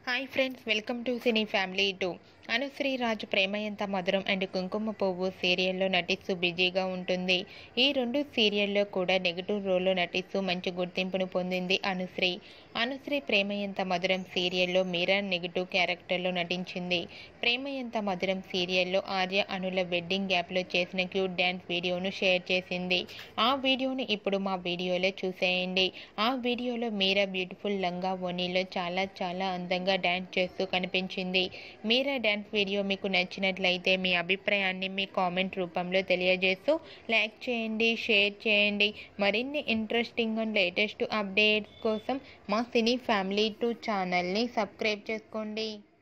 hi friends welcome to cine family two Anushree Raju Prema Entha Madhuram and కుంకుమ పువ్వు సీరియల్లో నటిస్తూ బిజీగా ఉంటుంది ఈ రెండు సీరియల్లో కూడా నెగిటివ్ రోల్లో నటిస్తూ మంచి గుర్తింపును పొందింది అనుశ్రీ అనుశ్రీ ప్రేమ ఎంత మధురం సీరియల్లో మీరా నెగిటివ్ క్యారెక్టర్లో నటించింది ప్రేమ ఎంత మధురం సీరియల్లో ఆర్య అనుల వెడ్డింగ్ గ్యాప్లో చేసిన క్యూట్ డ్యాన్స్ వీడియోను షేర్ చేసింది ఆ వీడియోని ఇప్పుడు మా వీడియోలో చూసేయండి ఆ వీడియోలో మీరా బ్యూటిఫుల్ లంగా ఓనీలో చాలా చాలా అందంగా డ్యాన్స్ చేస్తూ కనిపించింది మీరా డ్యాన్స్ వీడియో మీకు నచ్చినట్లయితే మీ అభిప్రాయాన్ని మీ కామెంట్ రూపంలో తెలియజేస్తూ లైక్ చేయండి షేర్ చేయండి మరిన్ని ఇంట్రెస్టింగ్ అండ్ లేటెస్ట్ అప్డేట్స్ కోసం మా సినీ ఫ్యామిలీ టూ ఛానల్ని సబ్స్క్రైబ్ చేసుకోండి